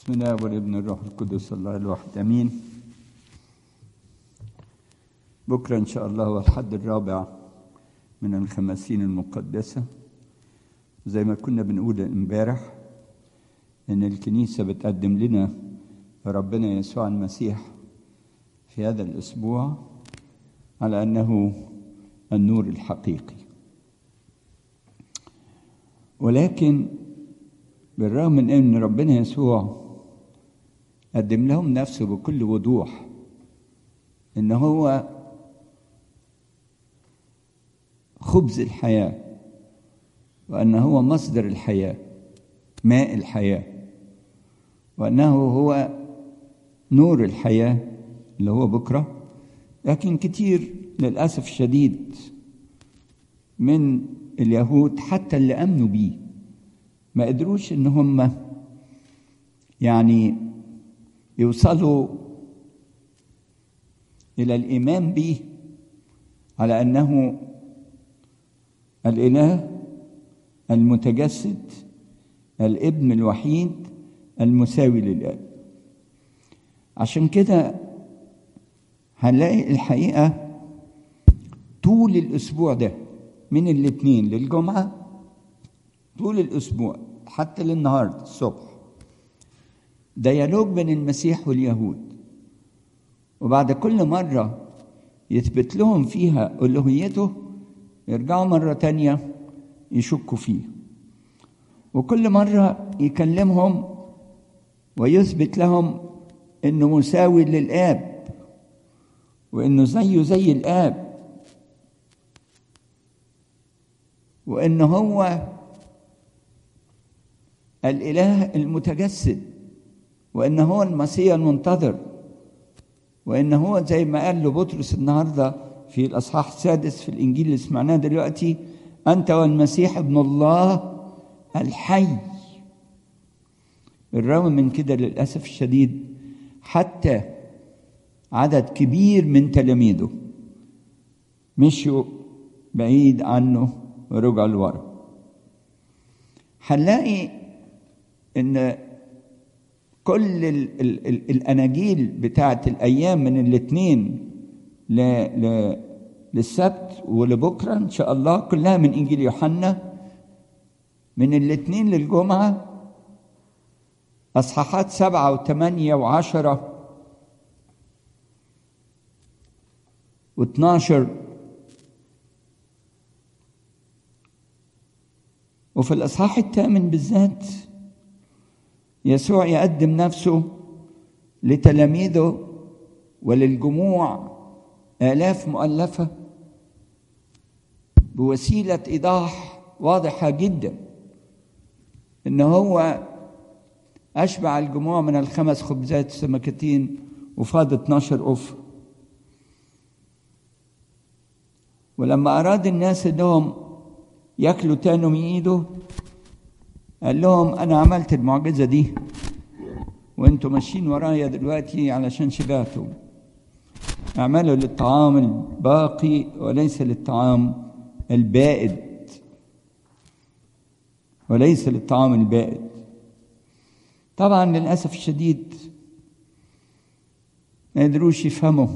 بسم الله والابن الروح القدس الله الواحد امين بكره ان شاء الله هو الحد الرابع من الخمسين المقدسه زي ما كنا بنقول امبارح ان الكنيسه بتقدم لنا ربنا يسوع المسيح في هذا الاسبوع على انه النور الحقيقي ولكن بالرغم من ان ربنا يسوع قدم لهم نفسه بكل وضوح ان هو خبز الحياه وانه هو مصدر الحياه ماء الحياه وانه هو نور الحياه اللي هو بكره لكن كتير للاسف الشديد من اليهود حتى اللي امنوا بيه ما قدروش ان هم يعني يوصلوا الى الايمان به على انه الاله المتجسد الابن الوحيد المساوي للاب عشان كده هنلاقي الحقيقه طول الاسبوع ده من الاثنين للجمعه طول الاسبوع حتى للنهارده الصبح ديالوج بين المسيح واليهود وبعد كل مرة يثبت لهم فيها ألوهيته يرجعوا مرة تانية يشكوا فيه وكل مرة يكلمهم ويثبت لهم إنه مساوي للآب وإنه زيه زي الآب وإن هو الإله المتجسد وإن هو المسيح المنتظر وإن هو زي ما قال له بطرس النهاردة في الأصحاح السادس في الإنجيل اللي سمعناه دلوقتي أنت والمسيح ابن الله الحي بالرغم من كده للأسف الشديد حتى عدد كبير من تلاميذه مشوا بعيد عنه ورجعوا لورا هنلاقي ان كل ال ال ال الاناجيل بتاعت الايام من الاثنين ل ل للسبت ولبكره ان شاء الله كلها من انجيل يوحنا من الاثنين للجمعه اصحاحات سبعه وثمانيه وعشره واثناشر وفي الاصحاح الثامن بالذات يسوع يقدم نفسه لتلاميذه وللجموع آلاف مؤلفة بوسيلة إيضاح واضحة جدا إن هو أشبع الجموع من الخمس خبزات سمكتين وفاض 12 أف ولما أراد الناس إنهم ياكلوا تاني من إيده قال لهم انا عملت المعجزه دي وانتم ماشيين ورايا دلوقتي علشان شبعتوا اعملوا للطعام الباقي وليس للطعام البائد وليس للطعام البائد طبعا للاسف الشديد ما يقدروش يفهموا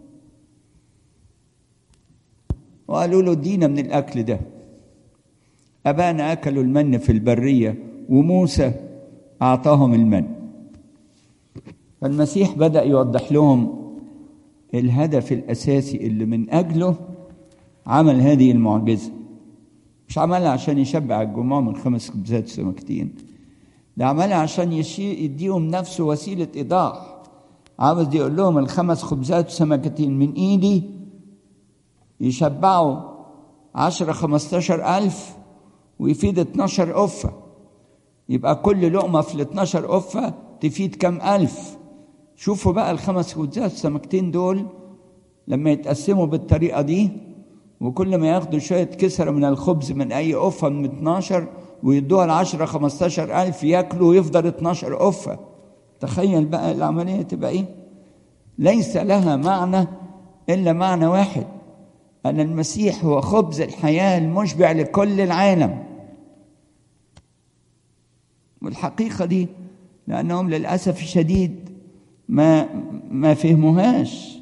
وقالوا له ادينا من الاكل ده أبانا أكلوا المن في البرية وموسى أعطاهم المن فالمسيح بدأ يوضح لهم الهدف الأساسي اللي من أجله عمل هذه المعجزة مش عملها عشان يشبع الجموع من خمس خبزات سمكتين ده عملها عشان يديهم نفسه وسيلة إيضاح عاوز يقول لهم الخمس خبزات سمكتين من إيدي يشبعوا عشرة خمستاشر ألف ويفيد 12 قفة يبقى كل لقمة في ال 12 قفة تفيد كم ألف شوفوا بقى الخمس خبزات السمكتين دول لما يتقسموا بالطريقة دي وكل ما ياخدوا شوية كسرة من الخبز من أي قفة من 12 ويدوها ل 10 15 ألف ياكلوا ويفضل 12 قفة تخيل بقى العملية تبقى إيه ليس لها معنى إلا معنى واحد أن المسيح هو خبز الحياة المشبع لكل العالم والحقيقة دي لانهم للاسف الشديد ما ما فهموهاش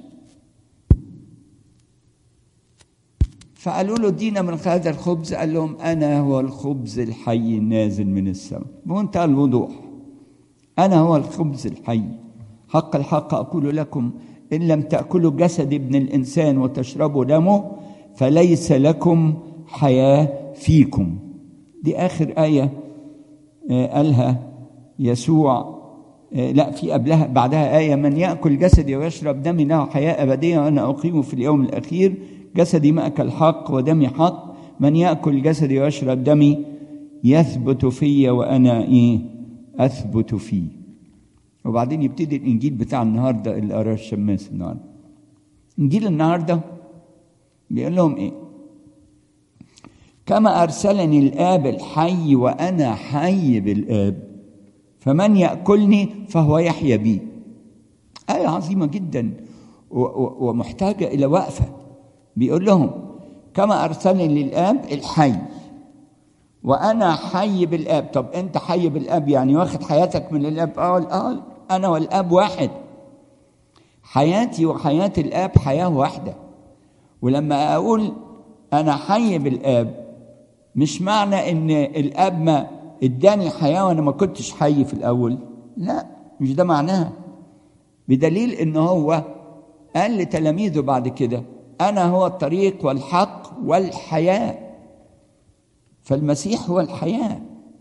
فقالوا له ادينا من هذا الخبز قال لهم انا هو الخبز الحي النازل من السماء بمنتهى الوضوح انا هو الخبز الحي حق الحق اقول لكم ان لم تاكلوا جسد ابن الانسان وتشربوا دمه فليس لكم حياه فيكم دي اخر ايه قالها يسوع لا في قبلها بعدها آية من يأكل جسدي ويشرب دمي له حياة أبدية وأنا أقيمه في اليوم الأخير جسدي مأكل حق ودمي حق من يأكل جسدي ويشرب دمي يثبت في وأنا إيه أثبت فيه وبعدين يبتدي الإنجيل بتاع النهاردة اللي قراه الشماس النهاردة إنجيل النهاردة بيقول لهم إيه كما أرسلني الآب الحي وأنا حي بالآب فمن يأكلني فهو يحيا بي آية عظيمة جدا ومحتاجة إلى وقفة بيقول لهم كما أرسلني للآب الحي وأنا حي بالآب طب أنت حي بالآب يعني واخد حياتك من الآب قال قال أنا والآب واحد حياتي وحياة الآب حياة واحدة ولما أقول أنا حي بالآب مش معنى إن الآب ما اداني حياه وانا ما كنتش حي في الاول لا مش ده معناها بدليل ان هو قال لتلاميذه بعد كده انا هو الطريق والحق والحياه فالمسيح هو الحياه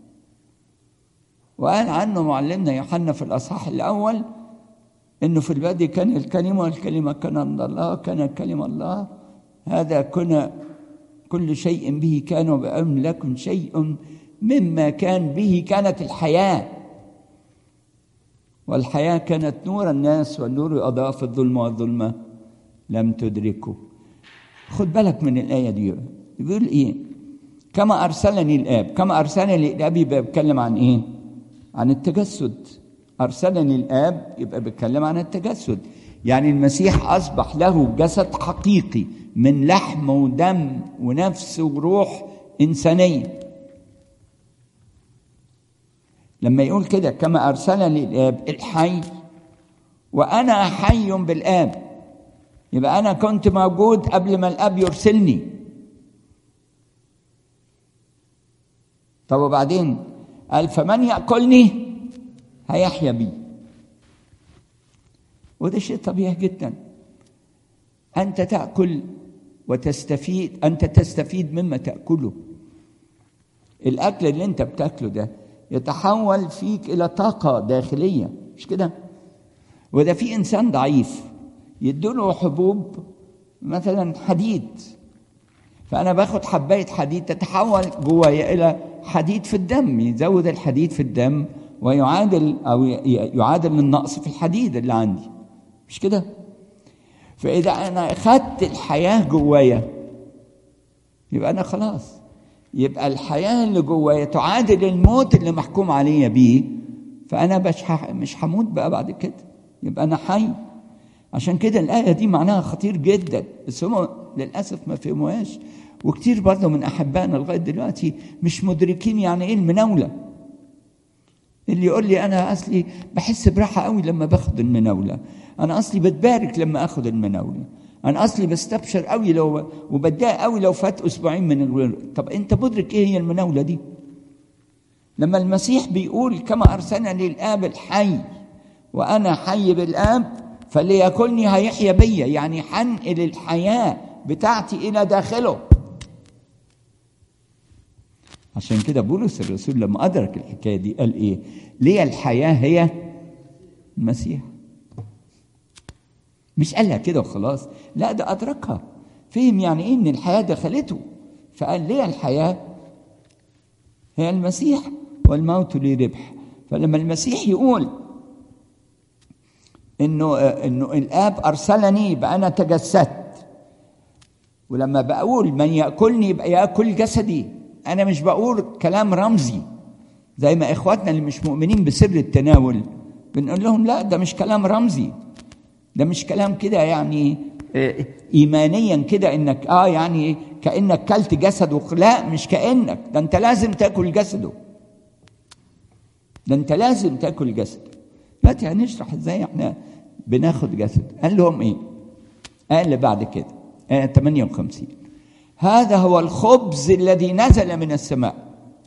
وقال عنه معلمنا يوحنا في الاصحاح الاول انه في البدء كان الكلمه والكلمه كان عند الله كان الكلمه الله هذا كنا كل شيء به كان وبأمن لكم شيء مما كان به كانت الحياة والحياة كانت نور الناس والنور أضاء في الظلمة والظلمة لم تدركه خد بالك من الآية دي بيقول إيه كما أرسلني الآب كما أرسلني الآب يبقى بيتكلم عن إيه عن التجسد أرسلني الآب يبقى بيتكلم عن التجسد يعني المسيح أصبح له جسد حقيقي من لحم ودم ونفس وروح إنسانية لما يقول كده كما أرسلني الآب الحي وأنا حي بالآب يبقى أنا كنت موجود قبل ما الآب يرسلني طب وبعدين قال فمن يأكلني هيحيا بي وده شيء طبيعي جدا أنت تأكل وتستفيد أنت تستفيد مما تأكله الأكل اللي أنت بتاكله ده يتحول فيك الى طاقه داخليه مش كده وده في انسان ضعيف يدوله حبوب مثلا حديد فانا باخد حبايه حديد تتحول جوايا الى حديد في الدم يزود الحديد في الدم ويعادل او يعادل النقص في الحديد اللي عندي مش كده فاذا انا اخدت الحياه جوايا يبقى انا خلاص يبقى الحياة اللي جوايا تعادل الموت اللي محكوم عليا بيه فأنا مش مش هموت بقى بعد كده يبقى أنا حي عشان كده الآية دي معناها خطير جدا بس هم للأسف ما فهموهاش وكتير برضه من أحبائنا لغاية دلوقتي مش مدركين يعني إيه المناولة اللي يقول لي أنا أصلي بحس براحة قوي لما باخد المناولة أنا أصلي بتبارك لما آخد المناولة انا اصلي بستبشر قوي لو وبتضايق قوي لو فات اسبوعين من الغير طب انت مدرك ايه هي المناوله دي لما المسيح بيقول كما ارسلني الاب الحي وانا حي بالاب فاللي ياكلني هيحيا بيا يعني حنقل الحياه بتاعتي الى داخله عشان كده بولس الرسول لما ادرك الحكايه دي قال ايه ليه الحياه هي المسيح مش قالها كده وخلاص لا ده أدركها فهم يعني إيه إن الحياة دخلته فقال ليه الحياة هي المسيح والموت لي ربح فلما المسيح يقول إنه إنه الآب أرسلني يبقى أنا تجسدت ولما بقول من يأكلني يبقى يأكل جسدي أنا مش بقول كلام رمزي زي ما إخواتنا اللي مش مؤمنين بسر التناول بنقول لهم لا ده مش كلام رمزي ده مش كلام كده يعني ايمانيا كده انك اه يعني كانك كلت جسده لا مش كانك ده انت لازم تاكل جسده ده انت لازم تاكل جسد دلوقتي هنشرح ازاي احنا بناخد جسد قال لهم ايه قال بعد كده آية 58 هذا هو الخبز الذي نزل من السماء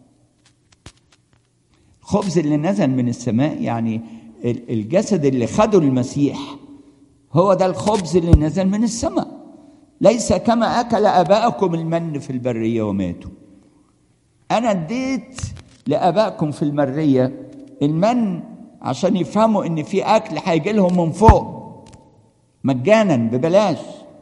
الخبز اللي نزل من السماء يعني الجسد اللي خده المسيح هو ده الخبز اللي نزل من السماء ليس كما اكل اباءكم المن في البريه وماتوا انا اديت لابائكم في المريه المن عشان يفهموا ان في اكل هيجي لهم من فوق مجانا ببلاش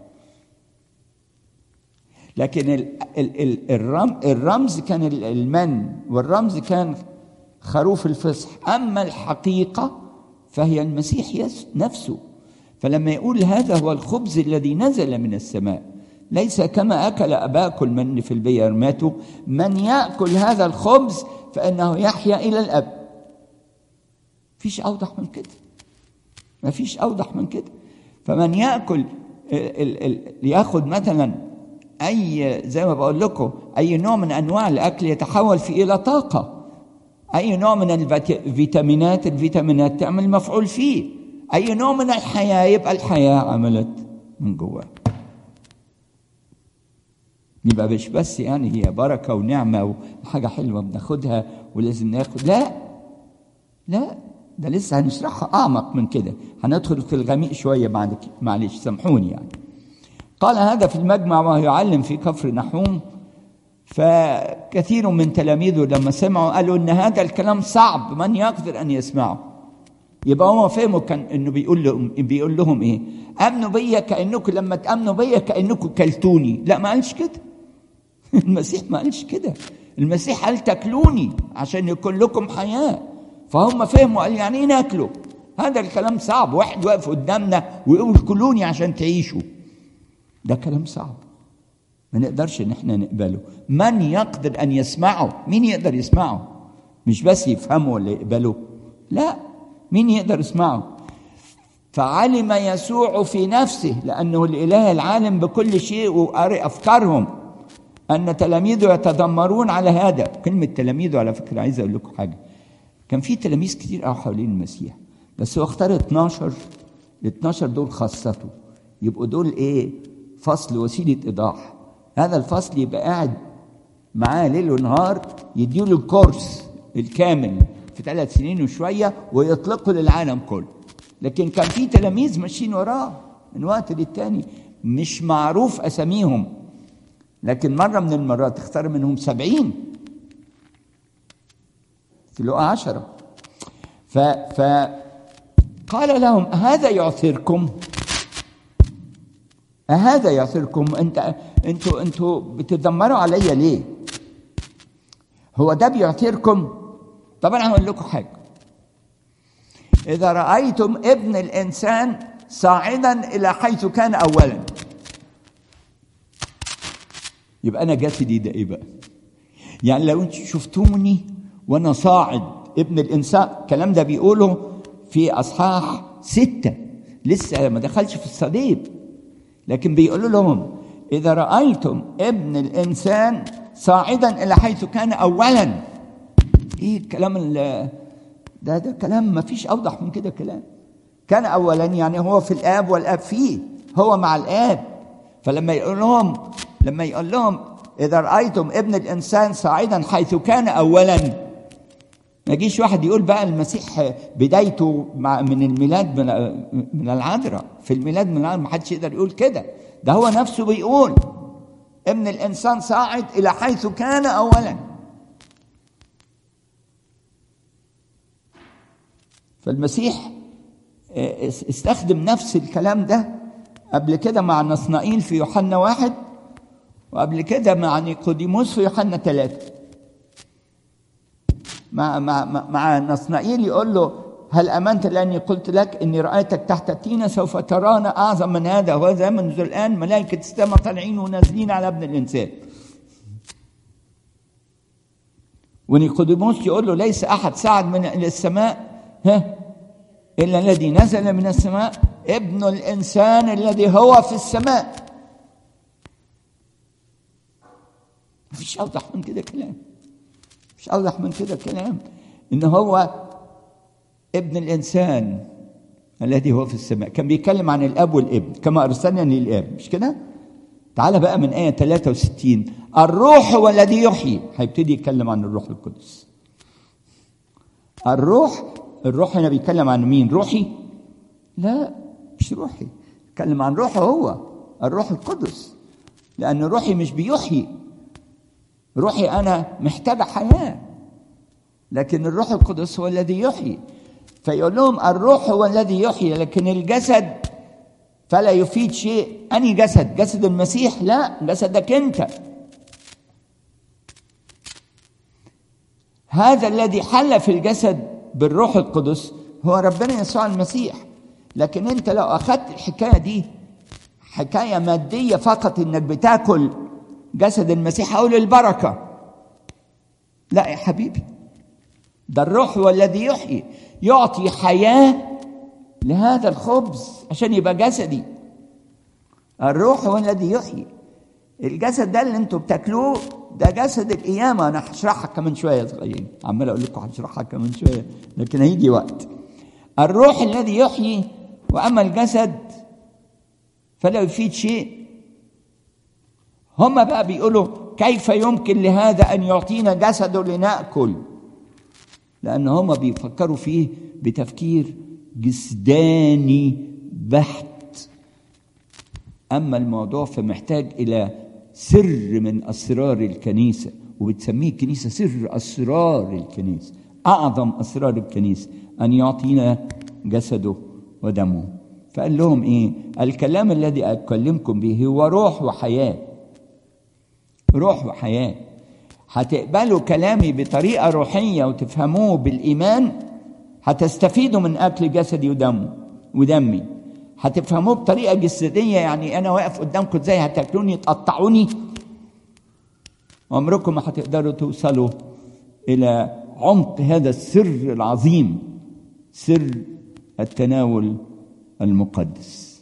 لكن ال ال ال الرم الرمز كان المن والرمز كان خروف الفصح اما الحقيقه فهي المسيح نفسه فلما يقول هذا هو الخبز الذي نزل من السماء ليس كما اكل اباكم المن في البير ماتوا من ياكل هذا الخبز فانه يحيا الى الابد فيش اوضح من كده ما فيش اوضح من كده فمن ياكل ال ال ياخد مثلا اي زي ما بقول لكم اي نوع من انواع الاكل يتحول في الى طاقه اي نوع من الفيتامينات الفيتامينات تعمل مفعول فيه اي نوع من الحياه يبقى الحياه عملت من جواه يبقى مش بس يعني هي بركه ونعمه وحاجه حلوه بناخدها ولازم ناخد لا لا ده لسه هنشرحها اعمق من كده هندخل في الغميق شويه بعد كده معلش سامحوني يعني قال هذا في المجمع وهو يعلم في كفر نحوم فكثير من تلاميذه لما سمعوا قالوا ان هذا الكلام صعب من يقدر ان يسمعه يبقى هم فهموا كان انه بيقول لهم بيقول لهم ايه امنوا بيا كانكم لما تامنوا بيا كانكم كلتوني لا ما قالش كده المسيح ما قالش كده المسيح قال تاكلوني عشان يكون لكم حياه فهم فهموا قال يعني ايه ناكله هذا الكلام صعب واحد واقف قدامنا ويقول كلوني عشان تعيشوا ده كلام صعب ما نقدرش ان احنا نقبله من يقدر ان يسمعه مين يقدر يسمعه مش بس يفهمه ولا يقبله لا مين يقدر يسمعه فعلم يسوع في نفسه لانه الاله العالم بكل شيء وقارئ افكارهم ان تلاميذه يتذمرون على هذا كلمه تلاميذه على فكره عايز اقول لكم حاجه كان في تلاميذ كتير قوي حوالين المسيح بس هو اختار 12 ال 12 دول خاصته يبقوا دول ايه فصل وسيله ايضاح هذا الفصل يبقى قاعد معاه ليل ونهار يديله الكورس الكامل في ثلاث سنين وشويه ويطلقه للعالم كله لكن كان في تلاميذ ماشيين وراه من وقت للتاني مش معروف اساميهم لكن مره من المرات اختار منهم سبعين في لقى عشرة ف فقال لهم هذا يعثركم هذا يعثركم انت انتوا انتوا بتدمروا عليا ليه؟ هو ده بيعثركم؟ طب انا هقول لكم حاجه اذا رايتم ابن الانسان صاعدا الى حيث كان اولا يبقى انا جسدي ده ايه بقى؟ يعني لو انتوا شفتوني وانا صاعد ابن الانسان الكلام ده بيقوله في اصحاح سته لسه ما دخلش في الصليب لكن بيقول لهم اذا رايتم ابن الانسان صاعدا الى حيث كان اولا ايه الكلام ده ده كلام ما فيش اوضح من كده كلام كان اولا يعني هو في الاب والاب فيه هو مع الاب فلما يقول لهم لما يقول لهم اذا رايتم ابن الانسان صاعدا حيث كان اولا ما يجيش واحد يقول بقى المسيح بدايته مع من الميلاد من من العذراء في الميلاد من العذراء ما حدش يقدر يقول كده ده هو نفسه بيقول ابن الانسان صاعد الى حيث كان اولا فالمسيح استخدم نفس الكلام ده قبل كده مع نصنائيل في يوحنا واحد وقبل كده مع نيقوديموس في يوحنا ثلاثة مع مع مع نصنائيل يقول له هل امنت لاني قلت لك اني رايتك تحت التينه سوف ترانا اعظم من هذا وهذا منذ الان ملائكه السماء طالعين ونازلين على ابن الانسان ونيقوديموس يقول له ليس احد صعد من السماء ها الا الذي نزل من السماء ابن الانسان الذي هو في السماء مفيش اوضح من كده كلام مش اوضح من كده كلام ان هو ابن الإنسان الذي هو في السماء كان بيتكلم عن الأب والابن كما أرسلني للآب مش كده؟ تعال بقى من آية 63 الروح هو الذي يحيي هيبتدي يتكلم عن الروح القدس الروح الروح هنا بيتكلم عن مين روحي لا مش روحي بيتكلم عن روحه هو الروح القدس لأن روحي مش بيحيي روحي أنا محتاج حياة لكن الروح القدس هو الذي يحيي فيقول لهم الروح هو الذي يحيي لكن الجسد فلا يفيد شيء أني جسد جسد المسيح لا جسدك أنت هذا الذي حل في الجسد بالروح القدس هو ربنا يسوع المسيح لكن انت لو اخذت الحكايه دي حكايه ماديه فقط انك بتاكل جسد المسيح او البركه لا يا حبيبي ده الروح هو الذي يحيي يعطي حياه لهذا الخبز عشان يبقى جسدي الروح هو الذي يحيي الجسد ده اللي انتوا بتاكلوه ده جسد القيامه انا هشرحها كمان شويه صغيرين عمال اقول لكم هشرحها كمان شويه لكن هيجي وقت الروح الذي يحيي واما الجسد فلا يفيد شيء هم بقى بيقولوا كيف يمكن لهذا ان يعطينا جسده لناكل لان هم بيفكروا فيه بتفكير جسداني بحت اما الموضوع فمحتاج الى سر من اسرار الكنيسه وبتسميه الكنيسه سر اسرار الكنيسه اعظم اسرار الكنيسه ان يعطينا جسده ودمه فقال لهم ايه الكلام الذي اكلمكم به هو روح وحياه روح وحياه هتقبلوا كلامي بطريقه روحيه وتفهموه بالايمان هتستفيدوا من اكل جسدي ودمه ودمي هتفهموه بطريقه جسديه يعني انا واقف قدامكم ازاي هتاكلوني تقطعوني عمركم ما هتقدروا توصلوا الى عمق هذا السر العظيم سر التناول المقدس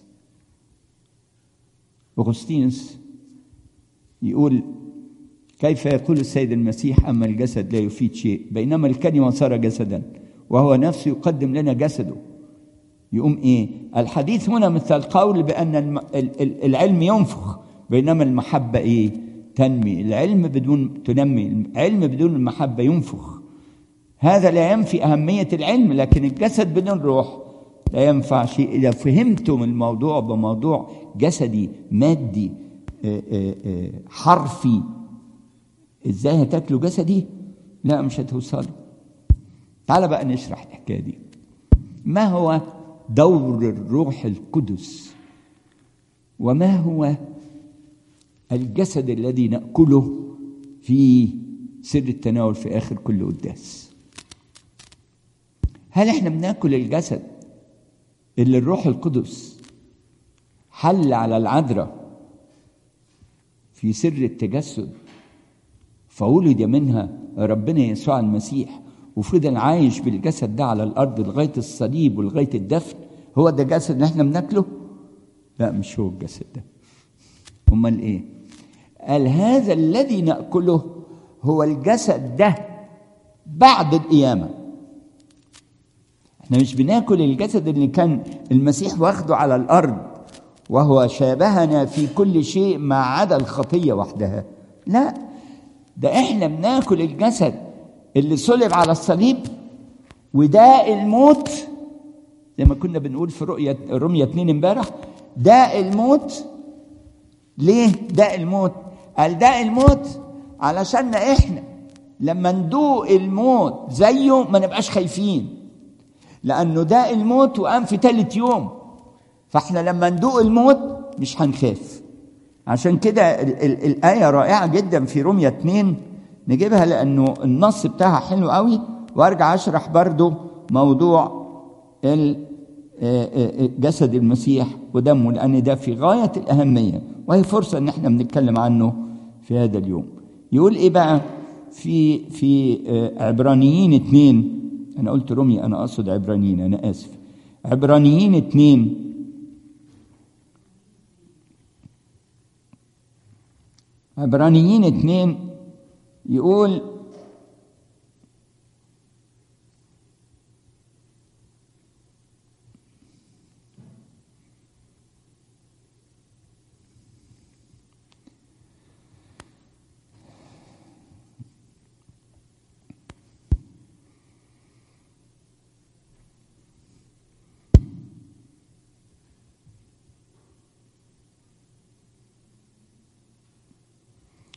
اغسطينوس يقول كيف يقول السيد المسيح اما الجسد لا يفيد شيء بينما الكلمه صار جسدا وهو نفسه يقدم لنا جسده يقوم ايه الحديث هنا مثل القول بان العلم ينفخ بينما المحبه ايه تنمي العلم بدون تنمي العلم بدون المحبه ينفخ هذا لا ينفي اهميه العلم لكن الجسد بدون روح لا ينفع شيء اذا فهمتم الموضوع بموضوع جسدي مادي حرفي ازاي هتاكلوا جسدي لا مش هتوصلوا تعال بقى نشرح الحكايه دي ما هو دور الروح القدس وما هو الجسد الذي ناكله في سر التناول في اخر كل قداس هل احنا بناكل الجسد اللي الروح القدس حل على العذراء في سر التجسد فولد منها ربنا يسوع المسيح وفضل عايش بالجسد ده على الارض لغايه الصليب ولغايه الدفن هو ده الجسد اللي احنا بناكله؟ لا مش هو الجسد ده امال ايه؟ قال هذا الذي ناكله هو الجسد ده بعد القيامه احنا مش بناكل الجسد اللي كان المسيح واخده على الارض وهو شابهنا في كل شيء ما عدا الخطيه وحدها لا ده احنا بناكل الجسد اللي صلب على الصليب وده الموت زي ما كنا بنقول في رؤية رمية اتنين امبارح ده الموت ليه ده الموت قال ده الموت علشان احنا لما ندوق الموت زيه ما نبقاش خايفين لانه ده الموت وقام في ثالث يوم فاحنا لما ندوق الموت مش هنخاف عشان كده ال- ال- الآية رائعة جدا في رمية اتنين نجيبها لأنه النص بتاعها حلو قوي وارجع أشرح برضو موضوع ال- آه، آه، جسد المسيح ودمه لأن ده في غاية الأهمية وهي فرصة إن احنا بنتكلم عنه في هذا اليوم يقول إيه بقى في في آه، عبرانيين اتنين أنا قلت رمي أنا أقصد عبرانيين أنا آسف عبرانيين اتنين عبرانيين اتنين يقول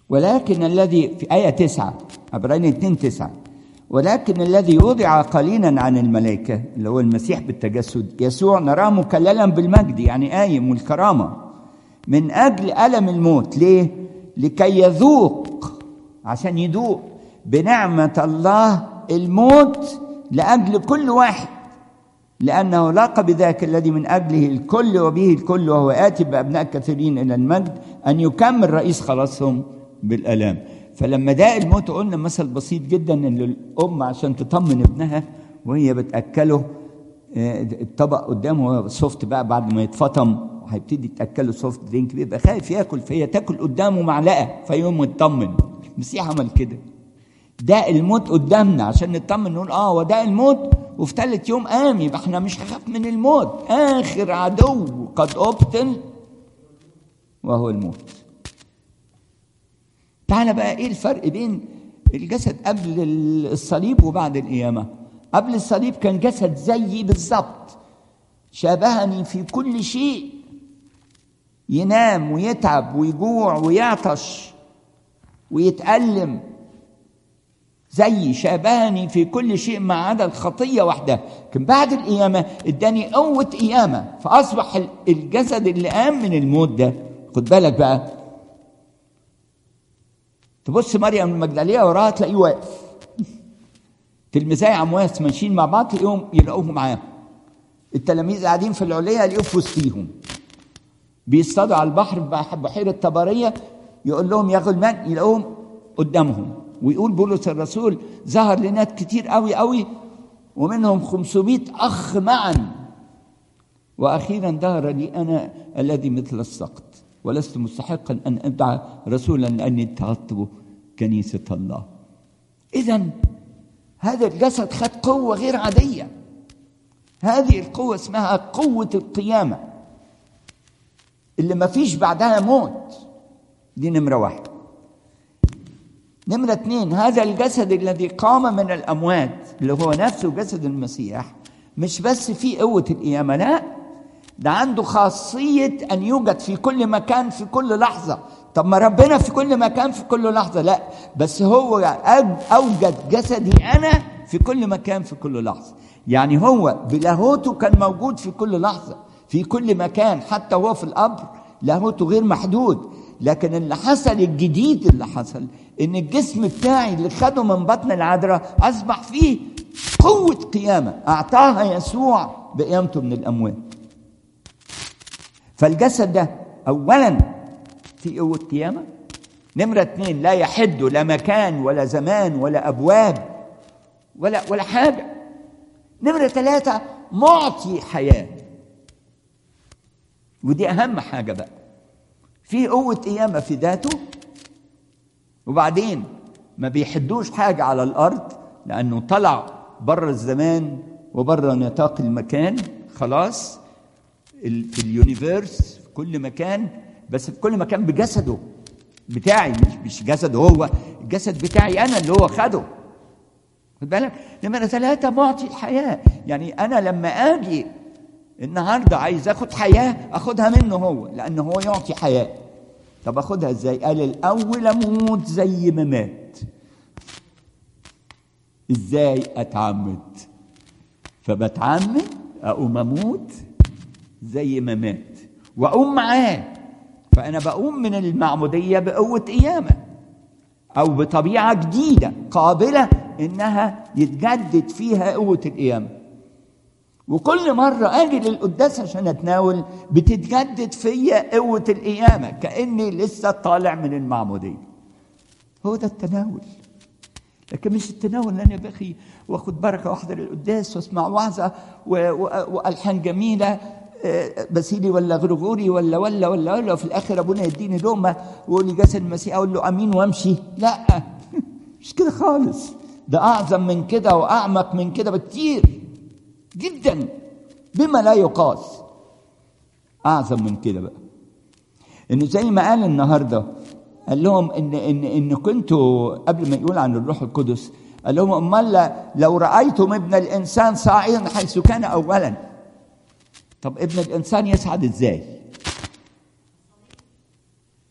ولكن الذي في آية تسعة عبرانيين 2 تسعة ولكن الذي وضع قليلا عن الملائكة اللي هو المسيح بالتجسد يسوع نراه مكللا بالمجد يعني قايم والكرامة من أجل ألم الموت ليه؟ لكي يذوق عشان يذوق بنعمة الله الموت لأجل كل واحد لأنه لاقى بذاك الذي من أجله الكل وبه الكل وهو آتي بأبناء كثيرين إلى المجد أن يكمل رئيس خلاصهم بالآلام فلما داق الموت قلنا مثل بسيط جدا ان الام عشان تطمن ابنها وهي بتاكله الطبق قدامه سوفت بقى بعد ما يتفطم هيبتدي تاكله سوفت درينك بيبقى خايف ياكل فهي تاكل قدامه معلقه فيقوم يطمن المسيح عمل كده داق الموت قدامنا عشان نطمن نقول اه هو داق الموت وفي ثالث يوم قام يبقى احنا مش هنخاف من الموت اخر عدو قد ابطل وهو الموت تعالى بقى ايه الفرق بين الجسد قبل الصليب وبعد القيامه قبل الصليب كان جسد زيي بالظبط شابهني في كل شيء ينام ويتعب ويجوع ويعطش ويتألم زيي شابهني في كل شيء ما عدا الخطيه وحدها لكن بعد القيامه اداني قوه قيامه فاصبح الجسد اللي قام من الموت ده خد بالك بقى تبص مريم المجدليه وراها تلاقيه واقف تلميذي عمواس ماشيين مع بعض تلاقيهم يلاقوه معاهم التلاميذ قاعدين في العليه يلاقوه في وسطيهم بيصطادوا على البحر بحيره طبريه يقول لهم يا غلمان يلاقوهم قدامهم ويقول بولس الرسول ظهر لناس كتير قوي قوي ومنهم 500 اخ معا واخيرا ظهر لي انا الذي مثل السقط ولست مستحقا ان ادعى رسولا لاني اتخذته كنيسه الله اذا هذا الجسد خد قوه غير عاديه هذه القوه اسمها قوه القيامه اللي ما فيش بعدها موت دي نمره واحد نمرة اثنين هذا الجسد الذي قام من الأموات اللي هو نفسه جسد المسيح مش بس في قوة القيامة لا ده عنده خاصية أن يوجد في كل مكان في كل لحظة طب ما ربنا في كل مكان في كل لحظة لا بس هو أوجد جسدي أنا في كل مكان في كل لحظة يعني هو بلاهوته كان موجود في كل لحظة في كل مكان حتى هو في القبر لاهوته غير محدود لكن اللي حصل الجديد اللي حصل ان الجسم بتاعي اللي خده من بطن العذراء اصبح فيه قوة قيامة اعطاها يسوع بقيامته من الاموات فالجسد ده اولا في قوة قيامة نمرة اثنين لا يحد لا مكان ولا زمان ولا ابواب ولا ولا حاجة نمرة ثلاثة معطي حياة ودي أهم حاجة بقى في قوة قيامة في ذاته وبعدين ما بيحدوش حاجة على الأرض لأنه طلع بره الزمان وبره نطاق المكان خلاص في اليونيفيرس في كل مكان بس في كل مكان بجسده بتاعي مش مش جسده هو الجسد بتاعي أنا اللي هو خده خد بالك نمرة ثلاثة معطي الحياة يعني أنا لما أجي النهارده عايز اخد حياه اخدها منه هو لانه هو يعطي حياه طب اخدها ازاي قال الاول اموت زي ما مات ازاي اتعمد فبتعمد اقوم اموت زي ما مات واقوم معاه فانا بقوم من المعموديه بقوه قيامه او بطبيعه جديده قابله انها يتجدد فيها قوه القيامه وكل مرة أجي للقداس عشان أتناول بتتجدد فيا قوة القيامة كأني لسه طالع من المعمودية هو ده التناول لكن مش التناول ان انا بخي واخد بركه واحضر القداس واسمع وعظه والحان جميله بسيلي ولا غرغوري ولا ولا ولا ولا وفي الاخر ابونا يديني لقمه ويقول لي جسد المسيح اقول له امين وامشي لا مش كده خالص ده اعظم من كده واعمق من كده بكتير جدا بما لا يقاس اعظم من كده بقى انه زي ما قال النهارده قال لهم ان ان ان كنتوا قبل ما يقول عن الروح القدس قال لهم امال لو رايتم ابن الانسان صاعدا حيث كان اولا طب ابن الانسان يصعد ازاي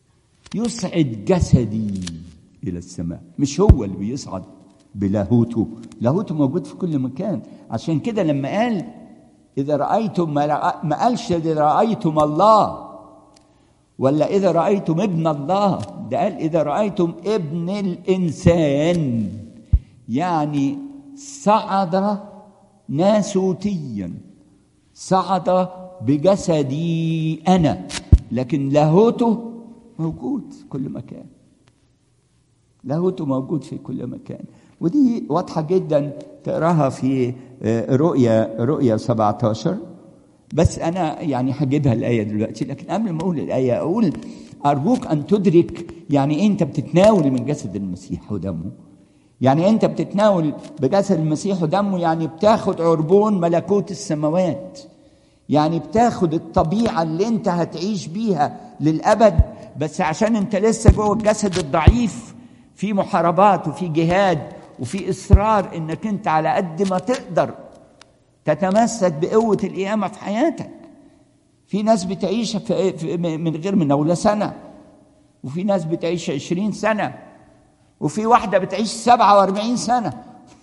يصعد جسدي الى السماء مش هو اللي بيصعد بلاهوته لاهوته موجود في كل مكان عشان كده لما قال اذا رايتم ما, رأ... ما قالش اذا رايتم الله ولا اذا رايتم ابن الله ده قال اذا رايتم ابن الانسان يعني صعد ناسوتيا صعد بجسدي انا لكن لاهوته موجود في كل مكان لاهوته موجود في كل مكان ودي واضحة جدا تقراها في رؤيا رؤيا 17 بس أنا يعني هجيبها الآية دلوقتي لكن قبل ما أقول الآية أقول أرجوك أن تدرك يعني أنت بتتناول من جسد المسيح ودمه يعني أنت بتتناول بجسد المسيح ودمه يعني بتاخد عربون ملكوت السماوات يعني بتاخد الطبيعة اللي أنت هتعيش بيها للأبد بس عشان أنت لسه جوه الجسد الضعيف في محاربات وفي جهاد وفي اصرار انك انت على قد ما تقدر تتمسك بقوه القيامه في حياتك في ناس بتعيش في من غير من اول سنه وفي ناس بتعيش عشرين سنه وفي واحده بتعيش سبعة واربعين سنه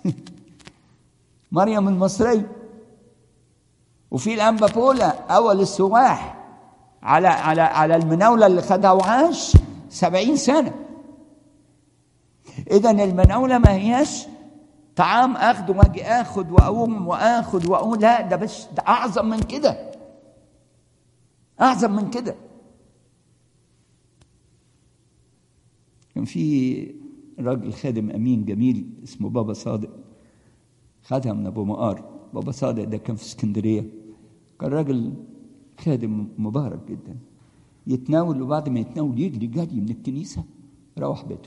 مريم المصرية وفي الأنبا بولا أول السواح على على على المناولة اللي خدها وعاش سبعين سنة إذا المناولة ما هياش طعام اخده واجي اخد واقوم واخد واقوم لا ده بس ده اعظم من كده اعظم من كده كان في راجل خادم امين جميل اسمه بابا صادق خدها من ابو مقار بابا صادق ده كان في اسكندريه كان راجل خادم مبارك جدا يتناول وبعد ما يتناول يجري جري من الكنيسه روح بيته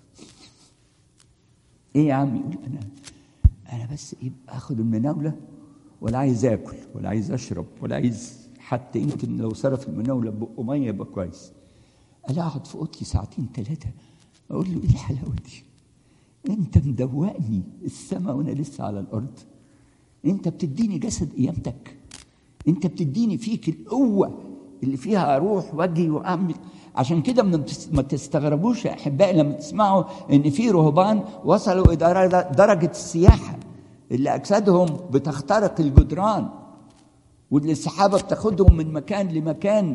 ايه يا عم يقول انا انا بس ايه اخد المناوله ولا عايز اكل ولا عايز اشرب ولا عايز حتى يمكن لو صرف المناوله بقه ميه يبقى كويس قال اقعد في اوضتي ساعتين ثلاثه اقول له ايه الحلاوه دي انت مدوقني السماء وانا لسه على الارض انت بتديني جسد قيامتك انت بتديني فيك القوه اللي فيها اروح واجي واعمل عشان كده ما تستغربوش يا احبائي لما تسمعوا ان في رهبان وصلوا الى درجه السياحه اللي اجسادهم بتخترق الجدران واللي السحابه بتاخدهم من مكان لمكان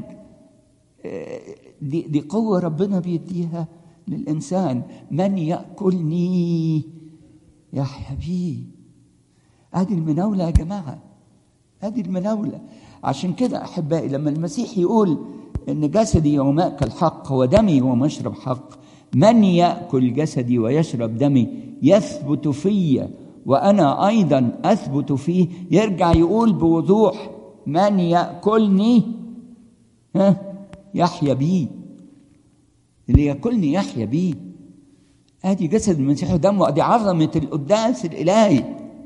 دي, دي قوه ربنا بيديها للانسان من ياكلني يحيا بيه ادي المناوله يا جماعه ادي المناوله عشان كده احبائي لما المسيح يقول ان جسدي يوم اكل حق ودمي يوم اشرب حق من ياكل جسدي ويشرب دمي يثبت في وانا ايضا اثبت فيه يرجع يقول بوضوح من ياكلني ها يحيا بي اللي ياكلني يحيا بي ادي جسد المسيح ودمه ادي عظمه القداس الالهي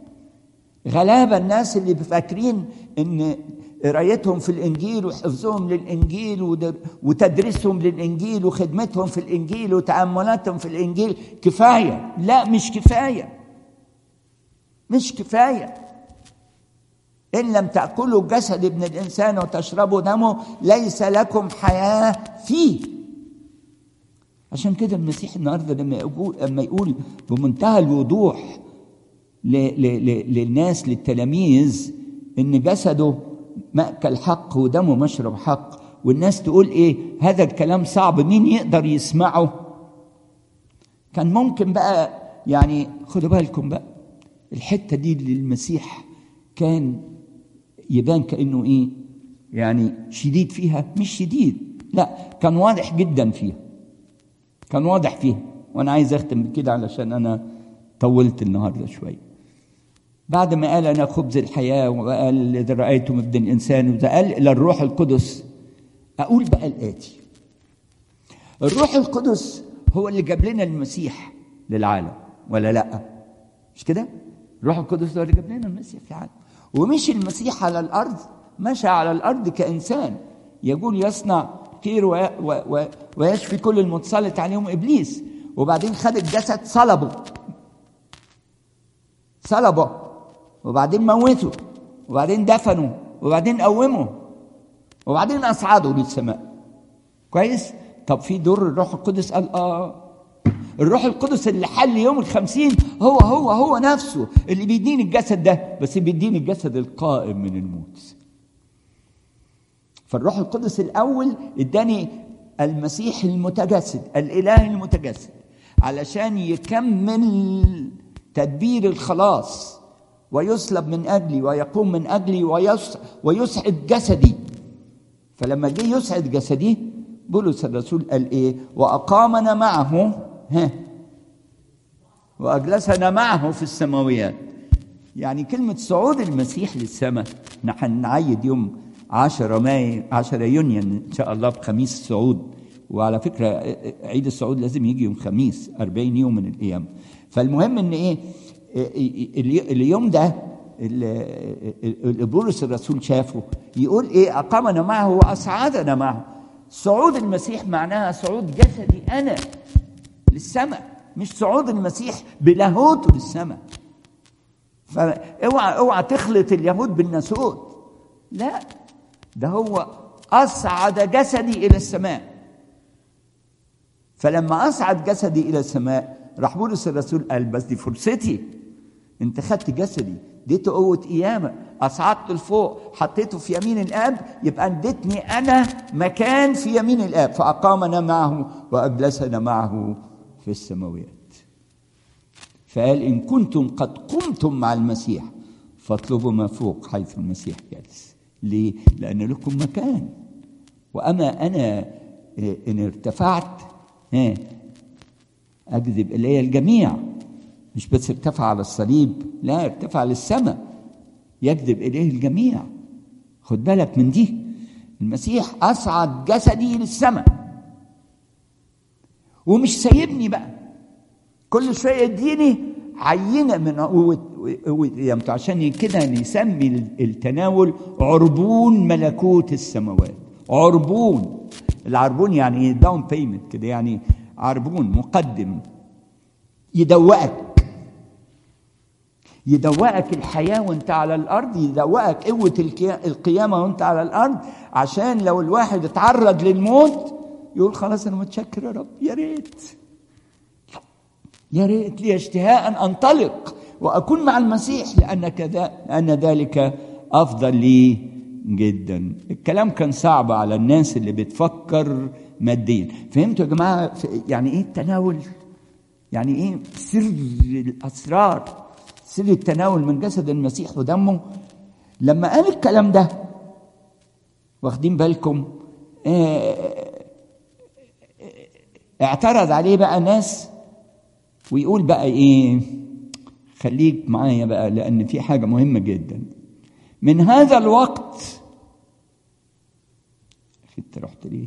غلابه الناس اللي فاكرين ان قرايتهم في الانجيل وحفظهم للانجيل وتدريسهم للانجيل وخدمتهم في الانجيل وتاملاتهم في الانجيل كفايه لا مش كفايه مش كفايه ان لم تاكلوا جسد ابن الانسان وتشربوا دمه ليس لكم حياه فيه عشان كده المسيح النهارده لما يقول لما يقول بمنتهى الوضوح ل ل ل للناس للتلاميذ ان جسده مأكل حق ودمه مشرب حق والناس تقول ايه هذا الكلام صعب مين يقدر يسمعه كان ممكن بقى يعني خدوا بالكم بقى الحته دي اللي المسيح كان يبان كانه ايه يعني شديد فيها مش شديد لا كان واضح جدا فيها كان واضح فيها وانا عايز اختم بكده علشان انا طولت النهارده شويه بعد ما قال انا خبز الحياه وقال اذا رايتم ابن الانسان وده قال الى الروح القدس اقول بقى الاتي الروح القدس هو اللي جاب لنا المسيح للعالم ولا لا مش كده الروح القدس هو اللي جاب لنا المسيح في العالم ومش المسيح على الارض مشى على الارض كانسان يقول يصنع خير ويشفي كل المتسلط عليهم ابليس وبعدين خد الجسد صلبه صلبه وبعدين موته وبعدين دفنوا وبعدين قوموا وبعدين اصعدوا للسماء كويس طب في دور الروح القدس قال اه الروح القدس اللي حل يوم الخمسين هو هو هو نفسه اللي بيديني الجسد ده بس بيديني الجسد القائم من الموت فالروح القدس الاول اداني المسيح المتجسد الاله المتجسد علشان يكمل تدبير الخلاص ويصلب من اجلي ويقوم من اجلي ويس ويسعد جسدي فلما جه يسعد جسدي بولس الرسول قال ايه واقامنا معه ها واجلسنا معه في السماويات يعني كلمة صعود المسيح للسماء نحن نعيد يوم 10 ماي 10 يونيو ان شاء الله بخميس الصعود وعلى فكرة عيد الصعود لازم يجي يوم خميس 40 يوم من الأيام فالمهم ان ايه اليوم ده اللي بولس الرسول شافه يقول ايه اقامنا معه واسعدنا معه صعود المسيح معناها صعود جسدي انا للسماء مش صعود المسيح بلاهوته للسماء فاوعى اوعى تخلط اليهود بالناسوت لا ده هو اصعد جسدي الى السماء فلما اصعد جسدي الى السماء راح بولس الرسول قال بس دي فرصتي انت خدت جسدي اديته قوة قيامة أصعدته لفوق حطيته في يمين الآب يبقى اديتني أنا مكان في يمين الآب فأقامنا معه وأجلسنا معه في السماويات فقال إن كنتم قد قمتم مع المسيح فاطلبوا ما فوق حيث المسيح جالس ليه؟ لأن لكم مكان وأما أنا إن ارتفعت أجذب إلي الجميع مش بس ارتفع على الصليب لا ارتفع للسماء يجذب إليه الجميع خد بالك من دي المسيح أصعد جسدي للسماء ومش سايبني بقى كل شوية يديني عينة من قوة عشان كده نسمي التناول عربون ملكوت السماوات عربون العربون يعني داون بيمنت كده يعني عربون مقدم يدوقك يدوقك الحياة وانت على الأرض يدوقك قوة القيامة وانت على الأرض عشان لو الواحد اتعرض للموت يقول خلاص أنا متشكر يا رب يا ريت يا ريت لي اشتهاء أن أنطلق وأكون مع المسيح لأن كذا لأن ذلك أفضل لي جدا الكلام كان صعب على الناس اللي بتفكر ماديا فهمتوا يا جماعة يعني إيه التناول يعني ايه سر الاسرار سر التناول من جسد المسيح ودمه لما قال الكلام ده واخدين بالكم اه اعترض عليه بقى ناس ويقول بقى ايه خليك معايا بقى لان في حاجه مهمه جدا من هذا الوقت انت رحت ليه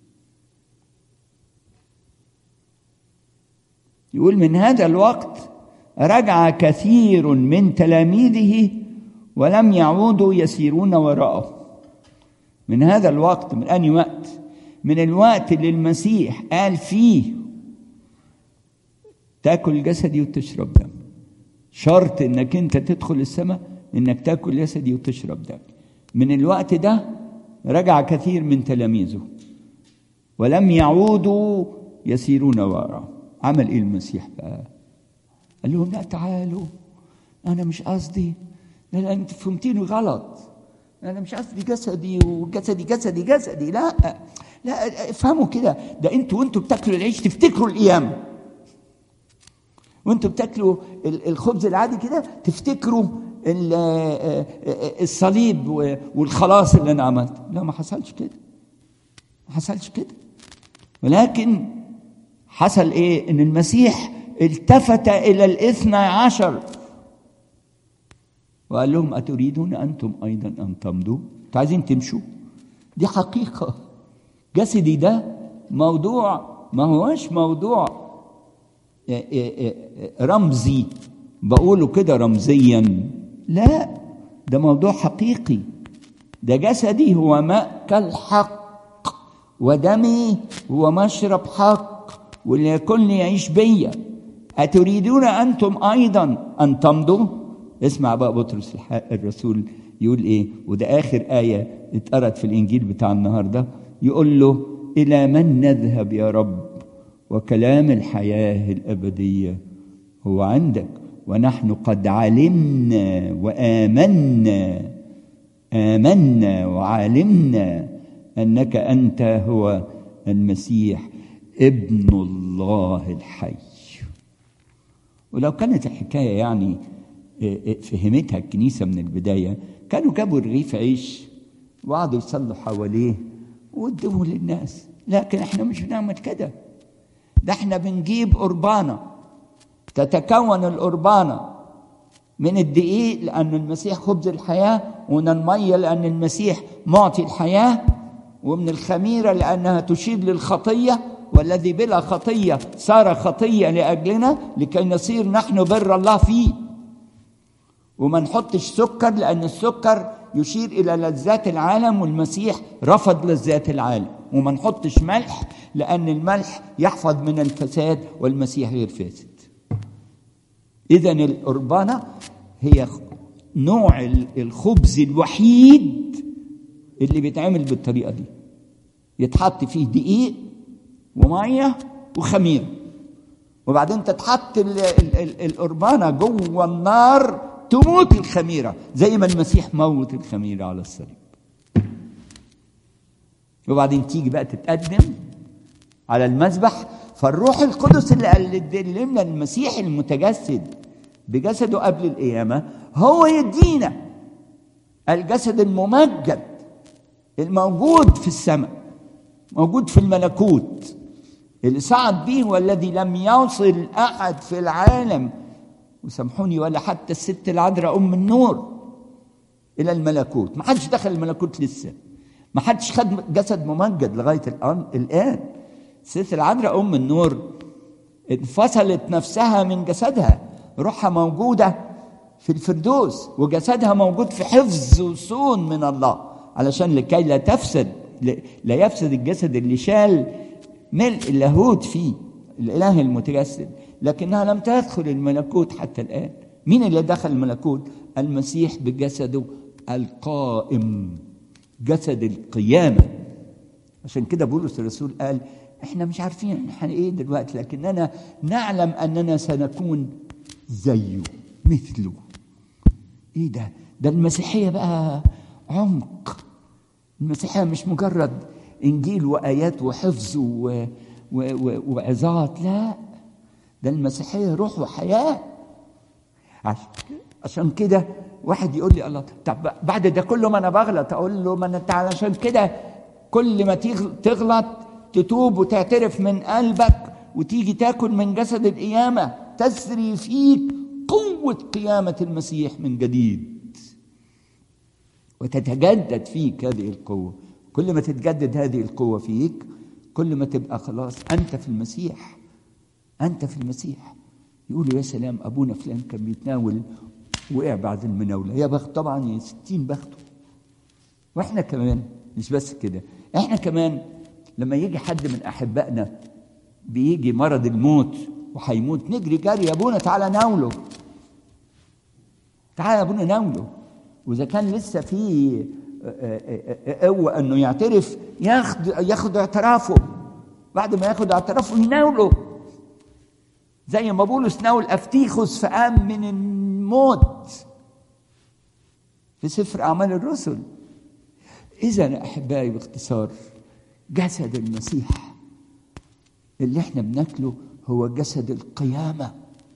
يقول من هذا الوقت رجع كثير من تلاميذه ولم يعودوا يسيرون وراءه من هذا الوقت من أي وقت من الوقت اللي المسيح قال فيه تاكل جسدي وتشرب دم شرط انك انت تدخل السماء انك تاكل جسدي وتشرب دم من الوقت ده رجع كثير من تلاميذه ولم يعودوا يسيرون وراءه عمل ايه المسيح بقى قال لهم لا تعالوا انا مش قصدي لا لا انت فهمتيني غلط انا مش قصدي جسدي وجسدي جسدي جسدي لا لا افهموا كده ده انتوا وانتوا بتاكلوا العيش تفتكروا القيامه وانتوا بتاكلوا الخبز العادي كده تفتكروا الصليب والخلاص اللي انا عملته لا ما حصلش كده ما حصلش كده ولكن حصل ايه ان المسيح التفت الى الاثنى عشر وقال لهم اتريدون انتم ايضا ان تمضوا انتوا عايزين تمشوا دي حقيقه جسدي ده موضوع ما هوش موضوع رمزي بقوله كده رمزيا لا ده موضوع حقيقي ده جسدي هو مأكل حق ودمي هو مشرب حق واللي ياكلني يعيش بيا أتريدون أنتم أيضا أن تمضوا اسمع بقى بطرس الرسول يقول إيه وده آخر آية اتقرت في الإنجيل بتاع النهاردة يقول له الى من نذهب يا رب وكلام الحياه الابديه هو عندك ونحن قد علمنا وامنا امنا وعلمنا انك انت هو المسيح ابن الله الحي ولو كانت الحكايه يعني فهمتها الكنيسه من البدايه كانوا جابوا رغيف عيش وقعدوا يصلوا حواليه وادوه للناس لكن احنا مش بنعمل كده ده احنا بنجيب قربانه تتكون القربانه من الدقيق لأن المسيح خبز الحياة ومن المية لأن المسيح معطي الحياة ومن الخميرة لأنها تشير للخطية والذي بلا خطية صار خطية لأجلنا لكي نصير نحن بر الله فيه وما نحطش سكر لأن السكر يشير إلى لذات العالم والمسيح رفض لذات العالم وما نحطش ملح لأن الملح يحفظ من الفساد والمسيح غير فاسد إذا القربانة هي نوع الخبز الوحيد اللي بيتعمل بالطريقة دي يتحط فيه دقيق ومية وخميرة وبعدين تتحط القربانة جوه النار تموت الخميرة زي ما المسيح موت الخميرة على الصليب وبعدين تيجي بقى تتقدم على المذبح فالروح القدس اللي علمنا المسيح المتجسد بجسده قبل القيامة هو يدينا الجسد الممجد الموجود في السماء موجود في الملكوت اللي صعد به والذي لم يوصل أحد في العالم وسامحوني ولا حتى الست العذراء أم النور إلى الملكوت ما حدش دخل الملكوت لسه ما حدش خد جسد ممجد لغاية الآن الآن الست العذراء أم النور انفصلت نفسها من جسدها روحها موجودة في الفردوس وجسدها موجود في حفظ وصون من الله علشان لكي لا تفسد لا يفسد الجسد اللي شال ملء اللاهوت فيه الإله المتجسد لكنها لم تدخل الملكوت حتى الآن مين اللي دخل الملكوت المسيح بجسده القائم جسد القيامة عشان كده بولس الرسول قال احنا مش عارفين احنا ايه دلوقتي لكننا نعلم اننا سنكون زيه مثله ايه ده ده المسيحيه بقى عمق المسيحيه مش مجرد انجيل وايات وحفظ و... و... و... وعظات لا ده المسيحيه روح وحياه عشان كده واحد يقول لي الله طب بعد ده كله ما انا بغلط اقول له ما انت علشان كده كل ما تغلط تتوب وتعترف من قلبك وتيجي تاكل من جسد القيامه تسري فيك قوه قيامه المسيح من جديد وتتجدد فيك هذه القوه كل ما تتجدد هذه القوه فيك كل ما تبقى خلاص انت في المسيح انت في المسيح يقولوا يا سلام ابونا فلان كان بيتناول وقع بعد المناوله يا بخت طبعا يا ستين بخته واحنا كمان مش بس كده احنا كمان لما يجي حد من احبائنا بيجي مرض الموت وهيموت نجري جري يا ابونا تعالى ناوله تعالى يا ابونا ناوله واذا كان لسه في قوه انه يعترف ياخد ياخد اعترافه بعد ما ياخد اعترافه يناوله زي ما بولس ناول افتيخوس فقام من الموت في سفر اعمال الرسل اذا احبائي باختصار جسد المسيح اللي احنا بناكله هو جسد القيامة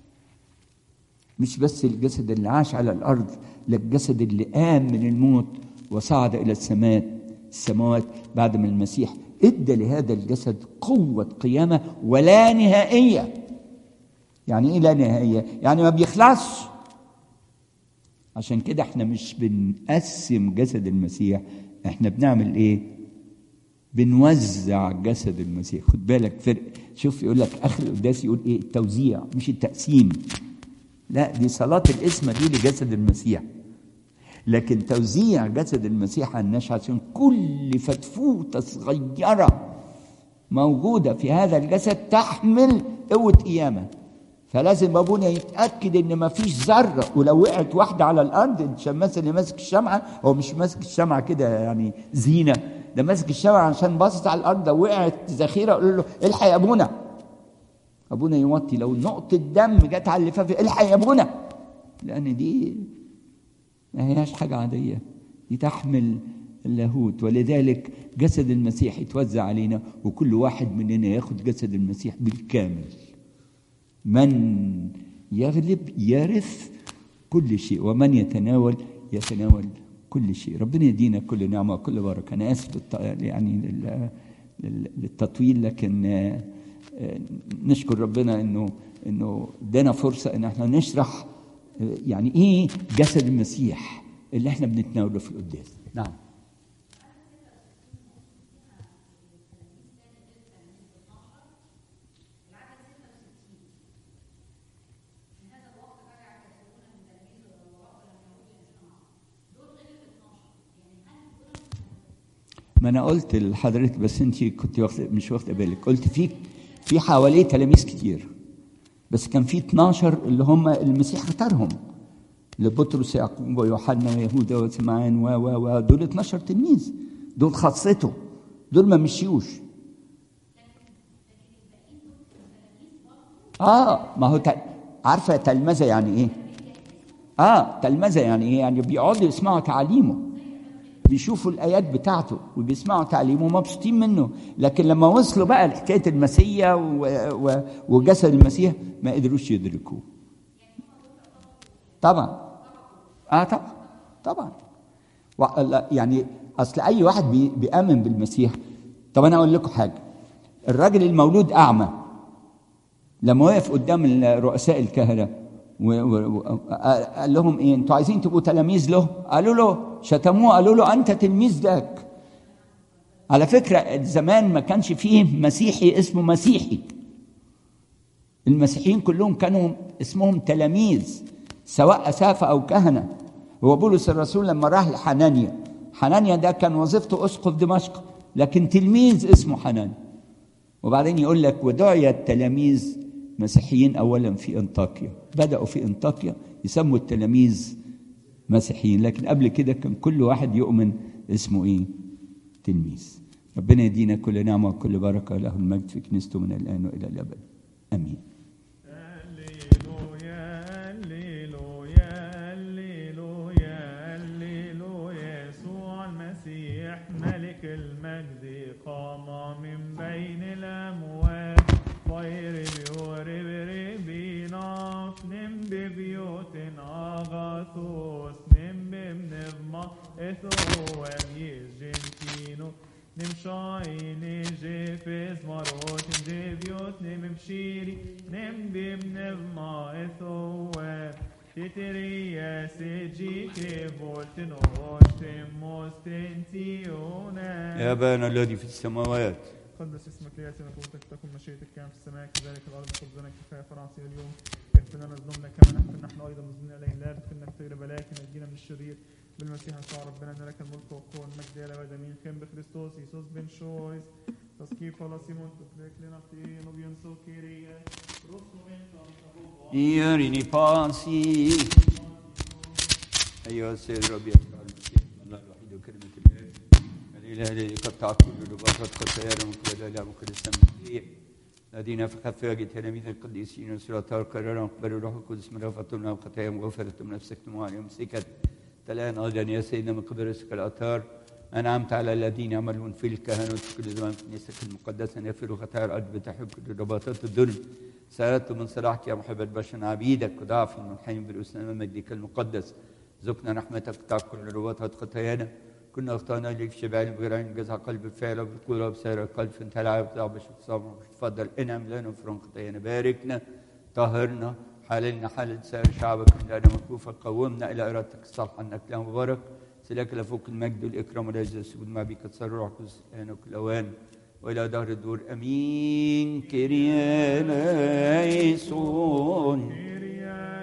مش بس الجسد اللي عاش على الأرض لكن الجسد اللي قام من الموت وصعد إلى السماء السماوات بعد ما المسيح ادى لهذا الجسد قوة قيامة ولا نهائية يعني ايه لا نهائية؟ يعني ما بيخلصش عشان كده احنا مش بنقسم جسد المسيح احنا بنعمل ايه؟ بنوزع جسد المسيح خد بالك فرق شوف يقول لك اخر القداس يقول ايه التوزيع مش التقسيم لا دي صلاة القسمة دي لجسد المسيح لكن توزيع جسد المسيح على الناس عشان كل فتفوتة صغيرة موجودة في هذا الجسد تحمل قوة قيامة فلازم ابونا يتاكد ان ما فيش ذره ولو وقعت واحده على الارض الشماس اللي ماسك الشمعه هو مش ماسك الشمعه كده يعني زينه ده ماسك الشمعه عشان باصص على الارض لو وقعت ذخيره اقول له الحق يا ابونا ابونا يوطي لو نقطه دم جت على اللفافه الحق يا ابونا لان دي ما هياش حاجه عاديه دي تحمل اللاهوت ولذلك جسد المسيح يتوزع علينا وكل واحد مننا ياخد جسد المسيح بالكامل من يغلب يرث كل شيء ومن يتناول يتناول كل شيء ربنا يدينا كل نعمه وكل بركه انا اسف يعني للتطويل لكن نشكر ربنا انه انه ادانا فرصه ان احنا نشرح يعني ايه جسد المسيح اللي احنا بنتناوله في القداس نعم ما انا قلت لحضرتك بس انت كنت واخده مش واخده بالك قلت في في حواليه تلاميذ كتير بس كان في 12 اللي هم المسيح اختارهم لبطرس يعقوب ويوحنا ويهوذا وسمعان و و و دول 12 تلميذ دول خاصته دول ما مشيوش اه ما هو تل... عارفه تلمذه يعني ايه؟ اه تلمذه يعني ايه؟ يعني بيقعدوا يسمعوا تعاليمه بيشوفوا الايات بتاعته وبيسمعوا تعليمه ومبسوطين منه لكن لما وصلوا بقى لحكايه المسيا و... و... وجسد المسيح ما قدروش يدركوه طبعا اه طبعا طبعا و... يعني اصل اي واحد بي... بيامن بالمسيح طب انا اقول لكم حاجه الراجل المولود اعمى لما وقف قدام رؤساء الكهنه وقال لهم ايه انتوا عايزين تبقوا تلاميذ له قالوا له شتموه قالوا له انت تلميذ ذاك على فكره زمان ما كانش فيه مسيحي اسمه مسيحي المسيحيين كلهم كانوا اسمهم تلاميذ سواء اسافه او كهنه هو بولس الرسول لما راح لحنانيا حنانيا ده كان وظيفته اسقف دمشق لكن تلميذ اسمه حنانيا وبعدين يقول لك ودعي التلاميذ مسيحيين اولا في انطاكيا بداوا في انطاكيا يسموا التلاميذ مسيحيين لكن قبل كده كان كل واحد يؤمن اسمه ايه تلميذ ربنا يدينا كل نعمه وكل بركه له المجد في كنيسته من الان والى الابد امين ملك المجد قام من بين الأموات خير بيوربربينا نم ببيوت أغاثوس نم بمنظمة إثوان يجنتينو نم شاين جيفز مروت جيبيوت نم بشيري نم بمنظمة إثوان تتريا سجي كيفولتن وشتم مستنتيونا يا ابانا الذي في السماوات قدس اسمك ليأتي ملكوتك تكن مشيئتك كما في السماء كذلك الارض خبزنا كفايه فرعصي اليوم اغفر لنا ذنوبنا كما نغفر نحن ايضا مذنبين اليه لا تدخلنا في تجربه لكن نجينا من الشرير بالمسيح يسوع ربنا ان لك الملك والقوه والمجد الى ابد امين خيم بخريستوس يسوس بن شويس تسكيب فلا سيمون تفلك لنا في نبيان سوكيريا رسو من يرني باسي أيها السيد ربي يسوع المسيح الله الوحيد وكلمة الله الإله الذي قطع كل رباطات خطايانا من قبل الله وكل السماء الذين في خفاج تلاميذ القديسين والسلاطات قرروا قبل الروح القدس من رفضتم خطاياهم وغفرتم نفسكم عليهم سكت تلان أيضا يا سيدنا من قبل رزق الأطهار أنعمت على الذين يعملون في الكهنوت في كل زمان في كنيستك المقدسة أن يغفروا خطايا الأرض بتحب كل رباطات الظلم سألت من صلاحك يا محب البشر عبيدك وضعف المنحنين بالأسنان مجدك المقدس ذقنا رحمتك قطع كل رباطات خطايانا كنا اخطانا ليك شبعين بغيرين جزع قلب الفعل وبالقوة بسير القلب فانت العاب ضعبش وتصابر تفضل انعم لنا وفرن خطايانا باركنا طهرنا حللنا حلل سائر شعبك من لنا مكفوفة قومنا إلى إرادتك الصالحة أنك لا مبارك سلاك لفوق المجد والإكرام والعزة والسجود ما بك تصر روح القدس الآن وكل أوان وإلى دهر الدور أمين كريا ليسون كيريا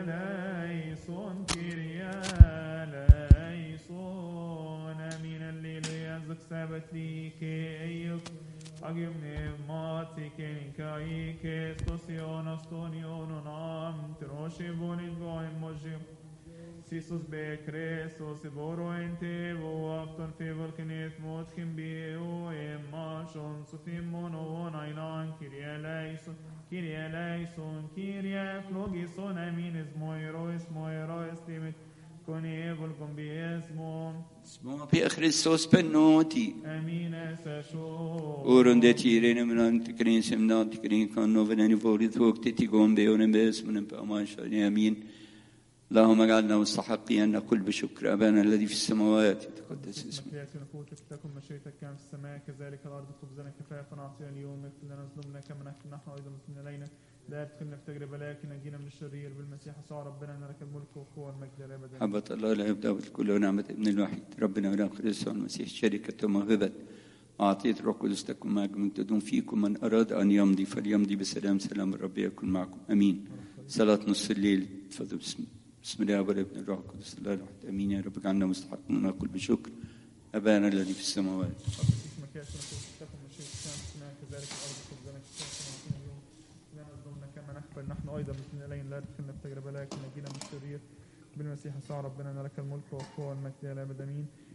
ليسون كيريا ليسون امين الليل يزك السبت لي كي أيك أجب نماتي كي كاي كي ستوسيون أستونيون نام تروشي بوني قوي مجيب سيسوس بكريستوس بورو انتي بو افتن في فولكنيت موت كم بيو اما شون سفيمون وناينان كيريا ليسون كيريا ليسون كيريا فلوغيسون امين اسمويرو اسمويرو استيمت كوني فولكم بيسمو اسمه في Kristus benådig. امين اساشو Oron det tirene men antikrin sem antikrin kan noven i فورد وقت تيجون بيون بس من بأمان امين اللهم اجعلنا مستحقين ان نقول بشكر ابانا الذي في السماوات يتقدس اسمك ياتي نفوتك تكن مشيئتك كما في السماء كذلك الارض خبزنا كفايه فنعطينا اليوم اغفر لنا ذنوبنا كما نغفر نحن ايضا مذنبين الينا لا تدخلنا في تجربه لكن نجينا من الشرير بالمسيح يسوع ربنا ان لك الملك والقوه والمجد الى الابد محبة الله لا يبدأ بالكل ونعمة ابن الوحيد ربنا ولا يسوع المسيح شركة وموهبة أعطيت روح قدس تكون معكم تدوم فيكم من أراد أن يمضي فليمضي بسلام سلام الرب يكون معكم أمين صلاة نصف الليل تفضل بسم بسم الله والابن الروح القدس الله الواحد أمين يا رب اجعلنا مستحقين نقول بشكر أبانا الذي في السماوات اسمك ياتي نفوتك تكن مشيئتك كما في السماء كذلك الارض خبزنا كفايه فنعطينا اليوم لا نظلمنا كما نغفر نحن ايضا مذنبين الينا لا تدخلنا في تجربه لكن نجينا من الشرير بالمسيح يسوع ربنا ان لك الملك والقوه والمجد الى الابد امين